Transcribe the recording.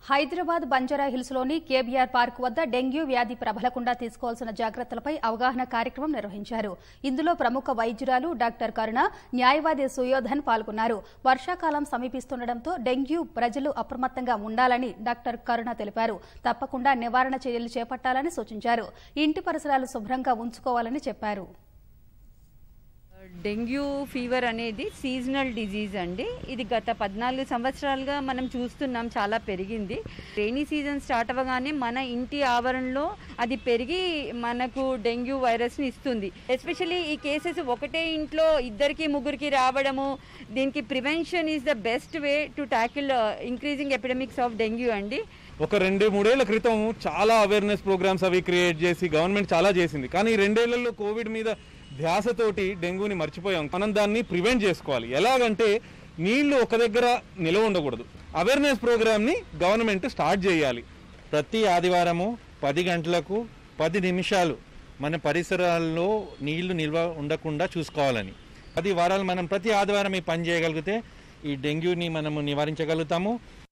Hyderabad Banjara Hills లోని KBR Park వద్ద dengue వ్యాధి ప్రబలకుండా తీసుకోవాల్సిన జాగ్రత్తలపై అవగాహన కార్యక్రమం నిర్వహించారు ఇందులో ప్రముఖ వైద్యురాలు డాక్టర్ కరుణ న్యాయవాది సుయోధన్ పాల్గొన్నారు వర్షాకాలం సమీపిస్తుండటంతో డెంగ్యూ ప్రజలు అప్రమత్తంగా ఉండాలని డాక్టర్ కరుణ తెలిపారు తప్పకుండా నివారణ చర్యలు చేపట్టాలని సూచించారు ఇంటి పరిసరాలు శుభ్రంగా ఉంచుకోవాలని చెప్పారు డెంగ్యూ ఫీవర్ అనేది సీజనల్ డిజీజ్ అండి ఇది గత పద్నాలుగు సంవత్సరాలుగా మనం చూస్తున్నాం చాలా పెరిగింది రెయినీ సీజన్ స్టార్ట్ అవ్వగానే మన ఇంటి ఆవరణలో అది పెరిగి మనకు డెంగ్యూ వైరస్ని ఇస్తుంది ఎస్పెషల్లీ ఈ కేసెస్ ఒకటే ఇంట్లో ఇద్దరికి ముగ్గురికి రావడము దీనికి prevention is the best way to tackle increasing epidemics of dengue అండి ఒక రెండు మూడేళ్ల క్రితం చాలా అవేర్నెస్ ప్రోగ్రామ్స్ అవి క్రియేట్ చేసి గవర్నమెంట్ చాలా చేసింది కానీ ఈ రెండేళ్లలో కోవిడ్ మీద ధ్యాసతోటి డెంగ్యూని మర్చిపోయాం మనం దాన్ని ప్రివెంట్ చేసుకోవాలి ఎలాగంటే నీళ్లు ఒక దగ్గర నిలవ ఉండకూడదు అవేర్నెస్ ప్రోగ్రామ్ని గవర్నమెంట్ స్టార్ట్ చేయాలి ప్రతి ఆదివారము పది గంటలకు పది నిమిషాలు మన పరిసరాల్లో నీళ్లు నిల్వ ఉండకుండా చూసుకోవాలని పది వారాలు మనం ప్రతి ఆదివారం ఈ పని చేయగలిగితే ఈ డెంగ్యూని మనము నివారించగలుగుతాము